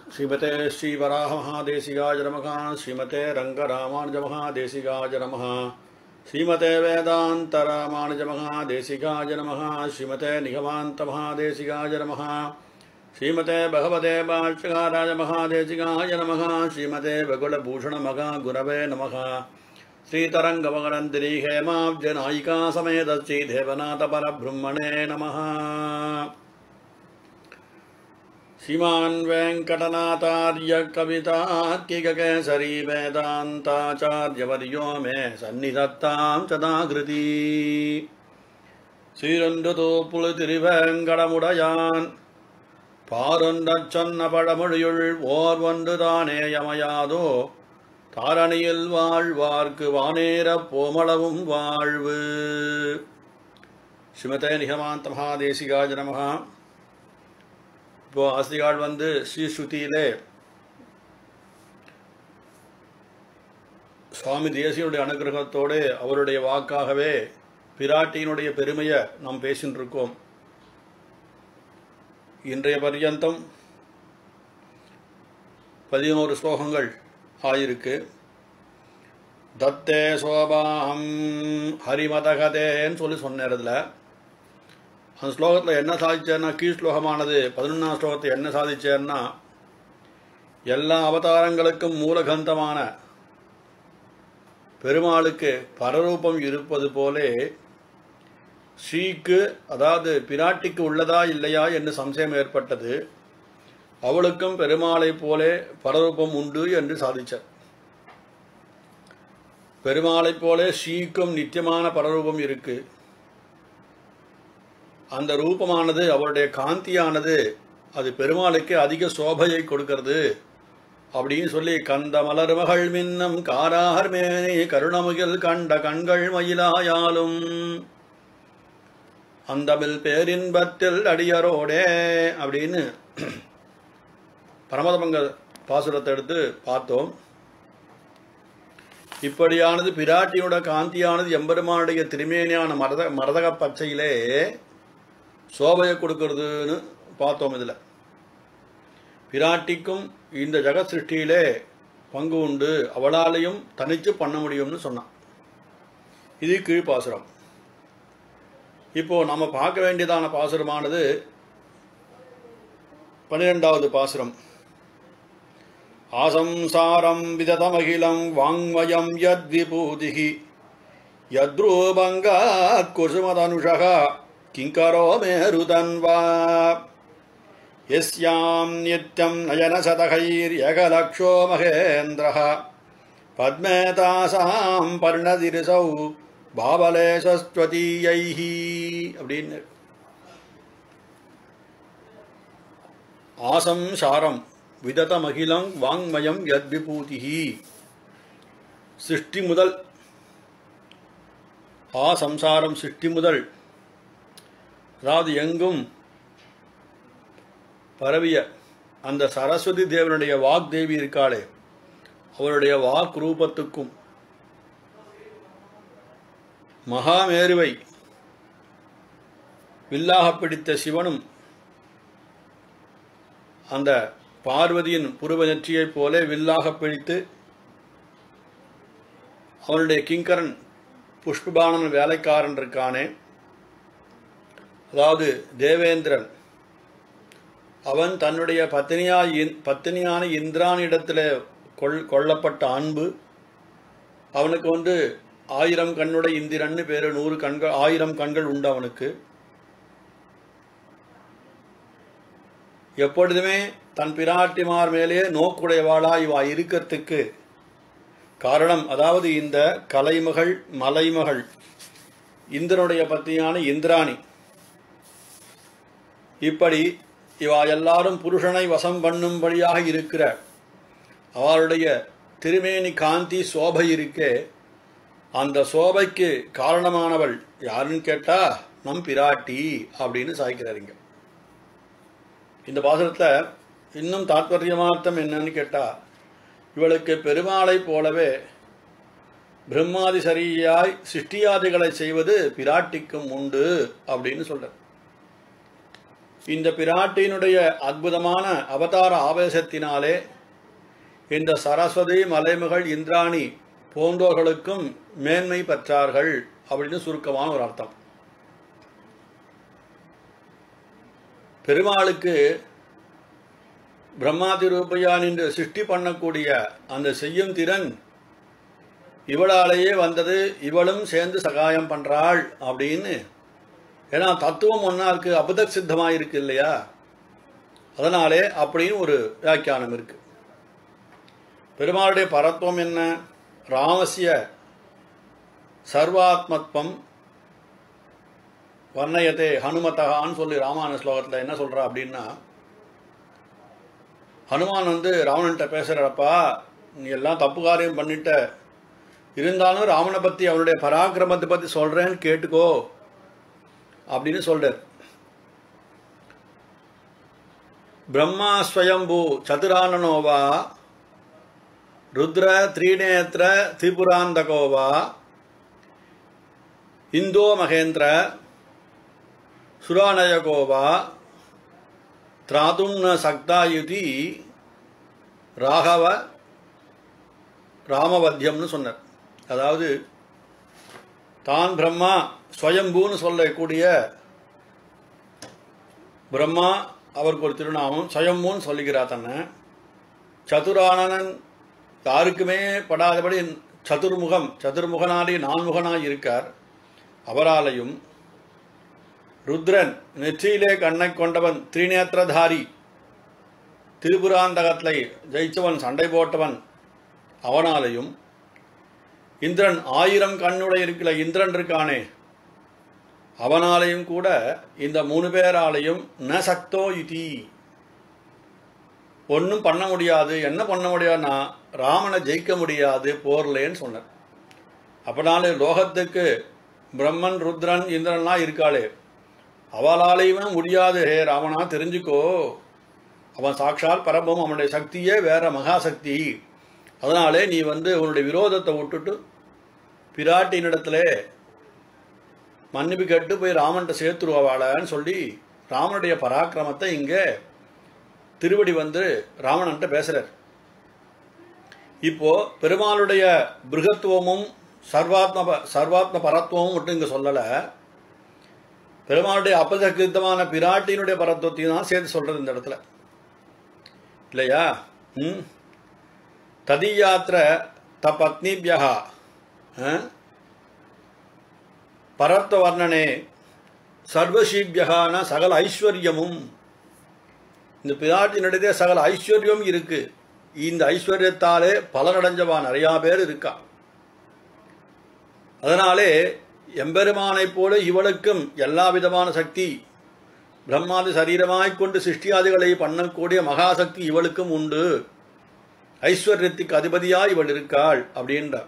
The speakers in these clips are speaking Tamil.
श्रीमते श्रीवराहमहादेशिकाय नमः श्रीमते रङ्गरामानुजमहादेशिकाय नमः श्रीमते वेदान्तरामानुजमहादेशिकाय नमः श्रीमते निगमान्तमहादेशिकाय नमः श्रीमते भगवते भाष्यकाराय महादेशिकाय नमः श्रीमते बकुलभूषणमगा गुरवे नमः श्रीतरङ्गमगनन्दिनी हेमाब्जनायिका समेत श्रीदेवनाथपरब्रह्मणे नमः श्रीमान् वेङ्कटनाथार्य कवितार्किककेसरी वेदान्ताचार्यवर्यो मे सन्निधत्तां सदाकृती சீரொன்று புழுதிருவேங்கடமுடையான் பாரொன்றச் சொன்ன பழமொழியுள் ஓர் ஒன்று தானே யமையாதோ தாரணியில் வாழ்வார்க்கு வானேரப் போமளவும் வாழ்வு ஸ்ரீமதே நிகமாந்த மகாதேசிகாஜ நமகா இப்போ ஆசிரியாள் வந்து ஸ்ரீஸ்ருதியிலே சுவாமி தேசியனுடைய அனுகிரகத்தோடு அவருடைய வாக்காகவே பிராட்டியினுடைய பெருமையை நாம் பேசின்னு இருக்கோம் இன்றைய பர்யந்தம் பதினோரு ஸ்லோகங்கள் ஆயிருக்கு தத்தே சோபாம் ஹரிமதகதேன்னு சொல்லி சொன்னேன் அதில் அந்த ஸ்லோகத்தில் என்ன சாதிச்சேன்னா கீழ் ஸ்லோகமானது பதினொன்றாம் ஸ்லோகத்தை என்ன சாதிச்சேன்னா எல்லா அவதாரங்களுக்கும் மூலகந்தமான பெருமாளுக்கு பரரூபம் இருப்பது போலே ஸ்ரீக்கு அதாவது பிராட்டிக்கு உள்ளதா இல்லையா என்று சம்சயம் ஏற்பட்டது அவளுக்கும் பெருமாளைப் போலே பரரூபம் உண்டு என்று சாதிச்சார் பெருமாளைப் போலே ஸ்ரீக்கும் நித்தியமான பரரூபம் இருக்கு அந்த ரூபமானது அவருடைய காந்தியானது அது பெருமாளுக்கு அதிக சோபையை கொடுக்கிறது அப்படின்னு சொல்லி கந்த மலர் மகள் மின்னம் காரார் மேனே கருணமுகில் கண்ட கண்கள் மயிலாயாலும் அந்தமில் பேரின்பத்தில் அடியரோடே அப்படின்னு பரமதமங்க பாசுரத்தை எடுத்து பார்த்தோம் இப்படியானது பிராட்டியோட காந்தியானது எம்பெருமானுடைய திருமேனியான மரத மரதக பச்சையிலே சோபையை கொடுக்கறதுன்னு பார்த்தோம் இதில் பிராட்டிக்கும் இந்த ஜெகத் சிருஷ்டியிலே பங்கு உண்டு அவளாலையும் தனிச்சு பண்ண முடியும்னு சொன்னான் இது கீழ்ப்பாசுரம் இப்போ நம்ம பார்க்க வேண்டியதான பாசுரமானது பன்னிரெண்டாவது பாசுரம் ஆசம்சாரம் விததமகிலம் வாங்மயம் யத் விபூதிகி யத்ரூபங்காத் குசுமதனுஷக கிங்கரோ மேருதன்வா यस्यां नित्यं नयनशतकैर्यगलक्षो महेन्द्रः पद्मे तासां पर्णदिरिसौ பாவலேசஸ்வதீயைஹ அப்படின்னு ஆசம் சாரம் விததமகிலம் வாங்மயம் யத் விபூதிஹி சிருஷ்டி முதல் ஆ சம்சாரம் சிருஷ்டி முதல் அதாவது எங்கும் பரவிய அந்த சரஸ்வதி தேவனுடைய வாக் தேவி இருக்காளே அவருடைய வாக் ரூபத்துக்கும் மகாமேருவை வில்லாக பிடித்த சிவனும் அந்த பார்வதியின் புருவ நெற்றியைப் போல வில்லாக பிடித்து அவனுடைய கிங்கரன் புஷ்பபானன் வேலைக்காரன் இருக்கானே அதாவது தேவேந்திரன் அவன் தன்னுடைய பத்தினியா பத்தினியான இந்திரானிடத்தில் கொள் கொள்ளப்பட்ட அன்பு அவனுக்கு வந்து ஆயிரம் கண்ணுடைய இந்திரன்னு பேரு நூறு கண்கள் ஆயிரம் கண்கள் உண்டு அவனுக்கு எப்பொழுதுமே தன் பிராட்டிமார் மேலே நோக்குடையவாளா இவா இருக்கிறதுக்கு காரணம் அதாவது இந்த கலைமகள் மலைமகள் இந்திரனுடைய பத்தியான இந்திராணி இப்படி இவா எல்லாரும் புருஷனை வசம் பண்ணும்படியாக இருக்கிற அவளுடைய திருமேனி காந்தி சோபை இருக்கே அந்த சோபைக்கு காரணமானவள் யாருன்னு கேட்டா நம் பிராட்டி அப்படின்னு சாய்க்கிறாருங்க இந்த பாசனத்தில் இன்னும் தாத்பரியமார்த்தம் என்னன்னு கேட்டா இவளுக்கு பெருமாளை போலவே பிரம்மாதி சரியாய் சிருஷ்டியாதிகளை செய்வது பிராட்டிக்கும் உண்டு அப்படின்னு சொல்ற இந்த பிராட்டியினுடைய அற்புதமான அவதார ஆவேசத்தினாலே இந்த சரஸ்வதி மலைமகள் இந்திராணி போன்றோர்களுக்கும் மேன்மை பெற்றார்கள் அப்படின்னு சுருக்கமான ஒரு அர்த்தம் பெருமாளுக்கு பிரம்மாதி ரூபையான் என்று சிருஷ்டி பண்ணக்கூடிய அந்த செய்யும் திறன் இவளாலேயே வந்தது இவளும் சேர்ந்து சகாயம் பண்றாள் அப்படின்னு ஏன்னா தத்துவம் ஒன்றா இருக்கு அபத சித்தமாக இருக்கு இல்லையா அதனாலே அப்படின்னு ஒரு வியாக்கியானம் இருக்கு பெருமாளுடைய பரத்துவம் என்ன ராமசிய சர்வாத்மத்வம் வர்ணயத்தே ஹனுமதகான்னு சொல்லி ராமாயண ஸ்லோகத்தில் என்ன சொல்றா அப்படின்னா ஹனுமான் வந்து ராவணன்ட்ட பேசுகிறப்பா நீ எல்லாம் தப்பு காரியம் பண்ணிட்ட இருந்தாலும் ராவணை பற்றி அவனுடைய பராக்கிரமத்தை பற்றி சொல்கிறேன்னு கேட்டுக்கோ அப்படின்னு சொல்றார் பிரம்மா ஸ்வயம்பு சதுரானனோவா ருத்ர த்ரீநேத்திர திரிபுராந்தகோவா இந்தோ மகேந்திர சுரானயகோவா திராதும் ந சக்தாயுதி ராகவ ராமவத்தியம்னு சொன்னார் அதாவது தான் பிரம்மா ஸ்வயம்பூன்னு சொல்லக்கூடிய பிரம்மா அவருக்கு ஒரு திருநாமம் ஸ்வயம்பூன்னு சொல்லுகிறார் தன்னை சதுரானனன் யாருக்குமே படாதபடி சதுர்முகம் சதுர்முகனாடி நான்முகனாய் இருக்கார் அவராலையும் ருத்ரன் நெற்றியிலே கண்ணை கொண்டவன் திரிநேத்திரதாரி திரிபுராந்தகத்தை ஜெயிச்சவன் சண்டை போட்டவன் அவனாலையும் இந்திரன் ஆயிரம் கண்ணுடைய இருக்கிற இந்திரன் இருக்கானே அவனாலையும் கூட இந்த மூணு பேராலையும் ந சக்தோ இதி ஒன்றும் பண்ண முடியாது என்ன பண்ண முடியாதுன்னா ராமனை ஜெயிக்க முடியாது போர்லேன்னு சொன்னார் அப்பனாலே லோகத்துக்கு பிரம்மன் ருத்ரன் இந்திரன்லாம் இருக்காளே அவளாலையுமே முடியாது ஹே ராமனா தெரிஞ்சுக்கோ அவன் சாட்சாத் பரபம் அவனுடைய சக்தியே வேற மகாசக்தி அதனாலே நீ வந்து உன்னுடைய விரோதத்தை விட்டுட்டு பிராட்டினிடத்துல மன்னிப்பு கேட்டு போய் ராமன்ட்ட சேர்த்துருவாளான்னு சொல்லி ராமனுடைய பராக்கிரமத்தை இங்கே திருவடி வந்து ராவணன்ட்ட பேசுறார் இப்போ பெருமாளுடைய பிருகத்துவமும் சர்வாத்ம சர்வாத்ம பரத்துவமும் மட்டும் இங்க சொல்லல பெருமாளுடைய அபசகிருத்தமான பிராட்டியினுடைய பரத்துவத்தையும் தான் சேர்த்து சொல்றது இந்த இடத்துல இல்லையா ம் ததியாத்திர த பத்னிபியா பரத்வ வர்ணனே சர்வசீபியகான சகல ஐஸ்வர்யமும் இந்த பிராட்டினிடத்தே சகல ஐஸ்வர்யம் இருக்கு இந்த ஐஸ்வர்யத்தாலே பலனடைஞ்சவா நிறையா பேர் இருக்கா அதனாலே எம்பெருமானைப் போல இவளுக்கும் எல்லா விதமான சக்தி பிரம்மாதி சரீரமாய்க் கொண்டு சிருஷ்டியாதிகளை பண்ணக்கூடிய மகாசக்தி இவளுக்கும் உண்டு ஐஸ்வர்யத்துக்கு அதிபதியா இவள் இருக்காள் அப்படின்ற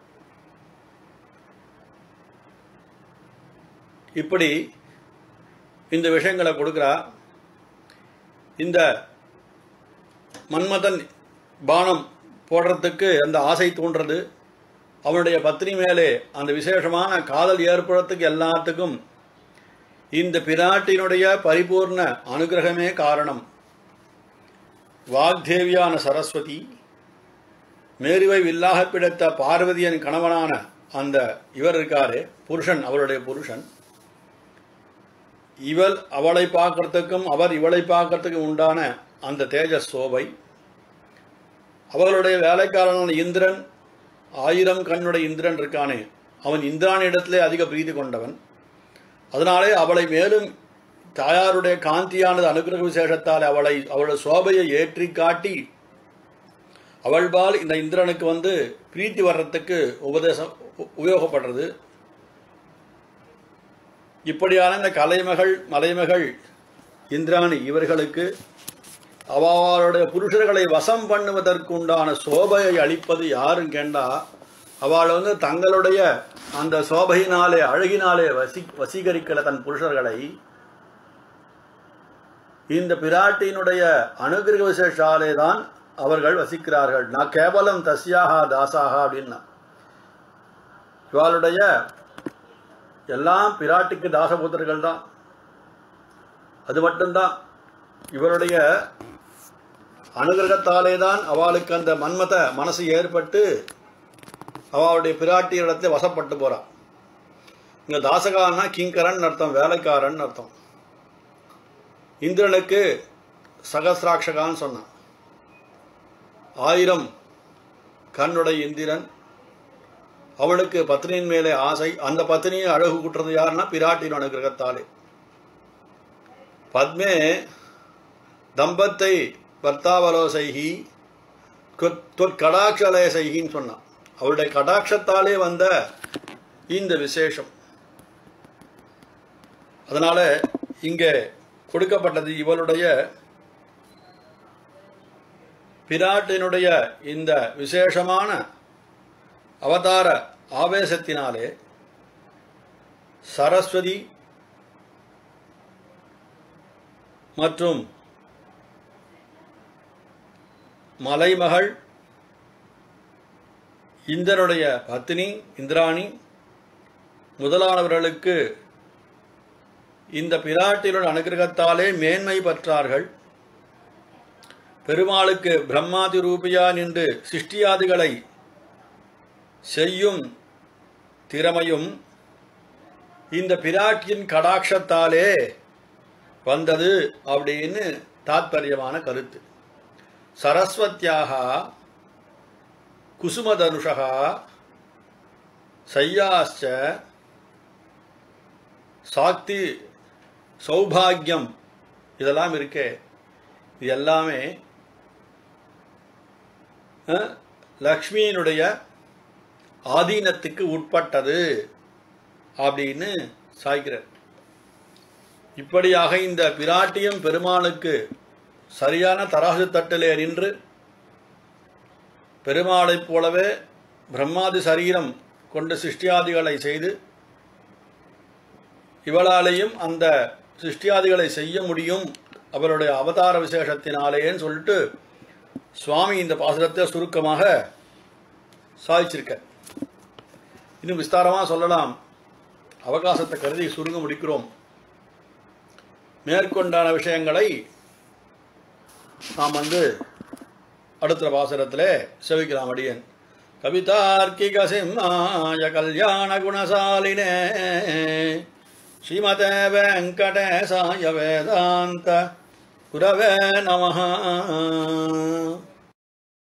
இப்படி இந்த விஷயங்களை கொடுக்குறா இந்த மன்மதன் பானம் போடுறதுக்கு அந்த ஆசை தோன்றது அவனுடைய பத்னி மேலே அந்த விசேஷமான காதல் ஏற்படுறதுக்கு எல்லாத்துக்கும் இந்த பிராட்டினுடைய பரிபூர்ண அனுகிரகமே காரணம் வாக்தேவியான சரஸ்வதி மேருவை வில்லாக பிடித்த பார்வதியின் கணவனான அந்த இவர் இருக்காரே புருஷன் அவருடைய புருஷன் இவள் அவளை பார்க்கறதுக்கும் அவர் இவளை பார்க்கறதுக்கும் உண்டான அந்த தேஜஸ் சோபை அவர்களுடைய வேலைக்காரனான இந்திரன் ஆயிரம் கண்ணுடைய இந்திரன் இருக்கானே அவன் இந்திரானிடத்திலே அதிக பிரீதி கொண்டவன் அதனாலே அவளை மேலும் தாயாருடைய காந்தியானது அனுகிரக விசேஷத்தால் அவளை அவளுடைய சோபையை ஏற்றி காட்டி அவள்பால் இந்த இந்திரனுக்கு வந்து பிரீத்தி வர்றதுக்கு உபதேசம் உ- உபயோகப்படுறது இப்படியான இந்த கலைமகள் மலைமகள் இந்திராணி இவர்களுக்கு அவளுடைய புருஷர்களை வசம் பண்ணுவதற்கு உண்டான சோபையை அளிப்பது யாருன்னு கேண்டா அவள் வந்து தங்களுடைய அந்த சோபையினாலே அழகினாலே வசி வசீகரிக்கல தன் புருஷர்களை இந்த பிராட்டியினுடைய அனுகிரக விசேஷாலே தான் அவர்கள் வசிக்கிறார்கள் நான் கேவலம் தஸ்யாகா தாசாகா அப்படின்னா இவாளுடைய எல்லாம் பிராட்டிக்கு தாசபுத்திரர்கள் தான் அது மட்டும்தான் இவருடைய அனுகிரகத்தாலே தான் அவளுக்கு அந்த மன்மத மனசு ஏற்பட்டு அவளுடைய பிராட்டி இடத்துல வசப்பட்டு போறான் இங்க தாசகாரன்னா கிங்கரன் அர்த்தம் வேலைக்காரன் அர்த்தம் இந்திரனுக்கு சகசிராட்சகான்னு சொன்னான் ஆயிரம் கண்ணுடைய இந்திரன் அவளுக்கு பத்னியின் மேலே ஆசை அந்த பத்னியை அழகு கூட்டுறது யாருன்னா பிராட்டியின் அனுகிரகத்தாலே பத்மே தம்பத்தை பர்த்தாவலோசைகி கடாட்சலேசைகின்னு சொன்னான் அவருடைய கடாட்சத்தாலே வந்த இந்த விசேஷம் அதனால இங்கே கொடுக்கப்பட்டது இவளுடைய பிராட்டினுடைய இந்த விசேஷமான அவதார ஆவேசத்தினாலே சரஸ்வதி மற்றும் மலைமகள் இந்திரனுடைய பத்தினி இந்திராணி முதலானவர்களுக்கு இந்த பிராட்டினுடைய அனுகிரகத்தாலே மேன்மை பெற்றார்கள் பெருமாளுக்கு பிரம்மாதி ரூபியா நின்று சிருஷ்டியாதிகளை செய்யும் திறமையும் இந்த பிராட்டியின் கடாட்சத்தாலே வந்தது அப்படின்னு தாத்பரியமான கருத்து சரஸ்வத்தியாக குசுமதனுஷா சையாச்ச சாக்தி சௌபாகியம் இதெல்லாம் இருக்கே இது எல்லாமே அஹ், லக்ஷ்மியினுடைய ஆதீனத்துக்கு உட்பட்டது அப்படின்னு சாய்கிறார் இப்படியாக இந்த பிராட்டியும் பெருமாளுக்கு சரியான தராசு தட்டிலே நின்று பெருமாளைப் போலவே பிரம்மாதி சரீரம் கொண்டு சிருஷ்டியாதிகளை செய்து இவளாலேயும் அந்த சிருஷ்டியாதிகளை செய்ய முடியும் அவருடைய அவதார விசேஷத்தினாலேன்னு சொல்லிட்டு சுவாமி இந்த பாசுரத்தை சுருக்கமாக சாதிச்சிருக்க இன்னும் விஸ்தாரமாக சொல்லலாம் அவகாசத்தை கருதி சுருங்க முடிக்கிறோம் மேற்கொண்டான விஷயங்களை நாம் வந்து அடுத்த பாசுரத்தில் செவிக்கலாம் அடியன் கவிதார்க்கிக சிம்மாய கல்யாண குணசாலினே ஸ்ரீமதே வெங்கடேசாய வேதாந்த குரவே நமஹ